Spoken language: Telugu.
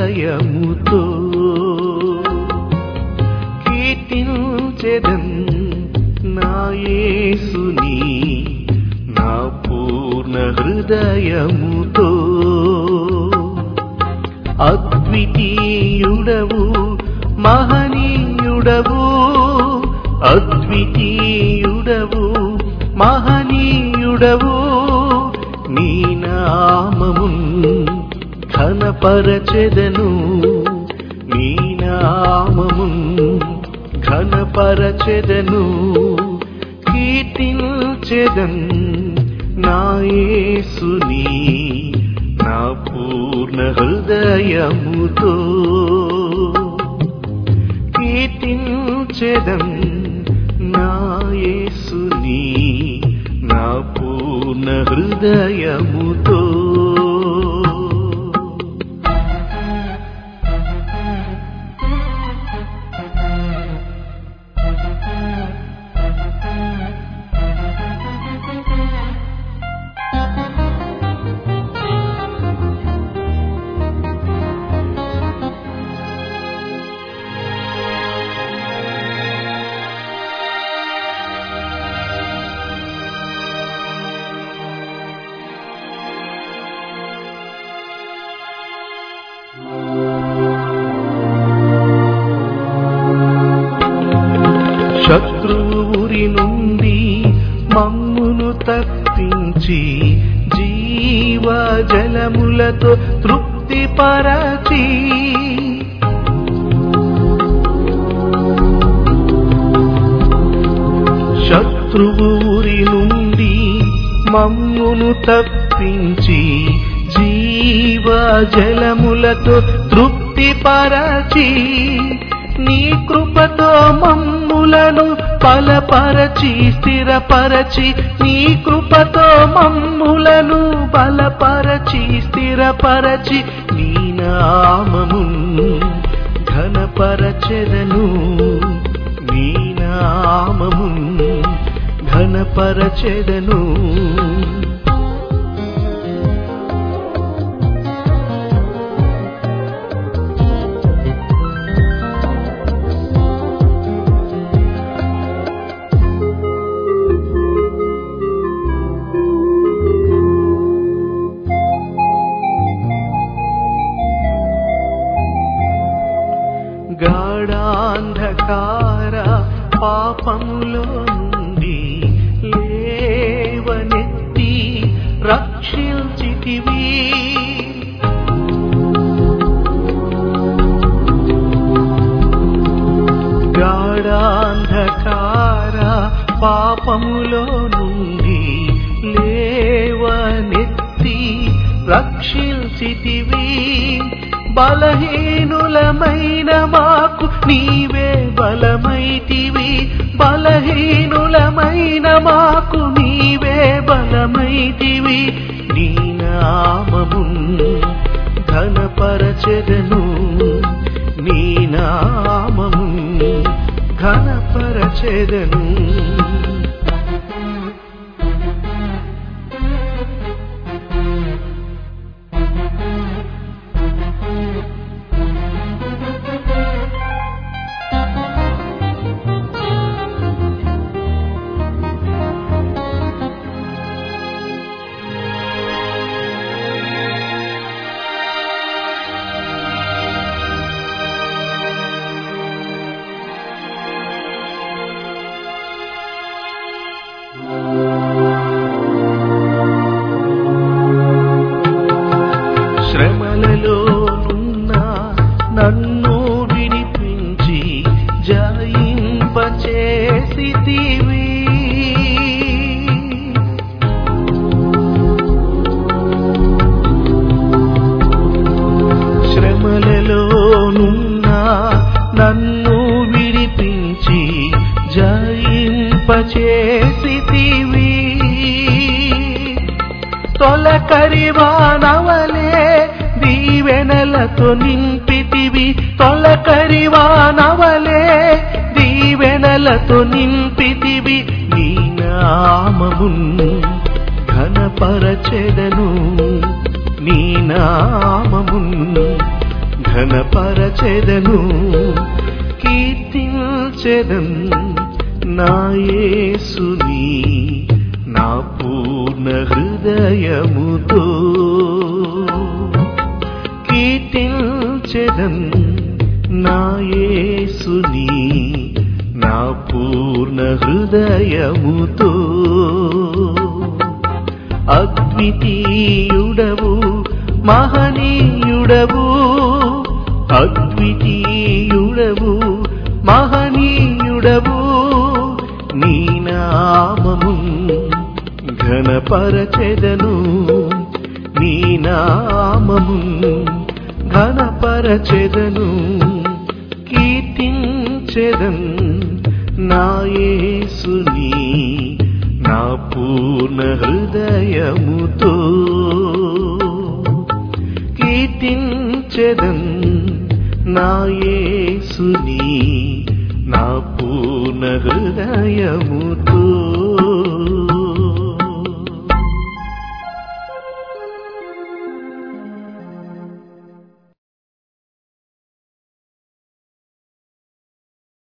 హృదయముతో కీర్తించెదన్ నా యేసుని నా పూర్ణ హృదయముతో అద్వితీయుడవు మహనీయుడవు అద్వితీయుడవు మహనీయుడవు నీ నామమున్ ఘనపరచెదను నీ నామమున్ ఘనపరచెదను కీర్తించెదన్ నా యేసుని నా పూర్ణ హృదయముతో కీర్తించెదం నా యేసుని నా పూర్ణ హృదయముతో శత్రువురి నుండి మమ్మును తప్పించి జీవ జలములతో తృప్తిపరచి శత్రువురి నుండి మమ్మును తప్పించి జీవ జలములతో తృప్తిపరచి నీ కృపతో మమ్ములను బలపరచి స్థిరపరచి నీ కృపతో మమ్ములను బలపరచి స్థిరపరచి నీ నామమున్ ఘనపరచెదను నీ నామమున్ ఘనపరచెదను గాఢాంధకార పాపములో నుండి లేవనెత్తి రక్షించితివి గాఢాంధకార పాపములో నుండి లేవనెత్తి రక్షించితివి బలహీనులమైన మాకు నీవే బలమైతివి బలహీనులమైన మాకు నీవే బలమైతివి నీ నామమున్ ఘనపరచెదను నీ నామమున్ ఘనపరచెదను శ్రమలలో నున్న నన్ను విడిపించి జయింపచేసితివి శ్రమలలో నున్న నన్ను విడిపించి జయింపచేసితివి తొలకరివానవలే దీవెనలతో నింపితివి తొలకరివానవలే దీవెనలతో నింపితివి నీ నామమున్ ఘనపరచెదను నీ నామమున్ ఘనపరచెదను కీర్తించెదన్ నా యేసుని నా పూర్ణ హృదయముతో కీర్తించెదన్ నా యేసుని నా పూర్ణ హృదయముతో అద్వితీయుడవు మహనీయుడవు అద్వితీయుడవు మహనీయుడవు నీ నామము ఘనపరచెదను నీ నామము ఘనపరచెదను కీర్తించెదన్ నా యేసుని నా పూర్ణ హృదయముతో కీర్తించెదన్ నా యేసుని నా పూర్ణ హృదయముతో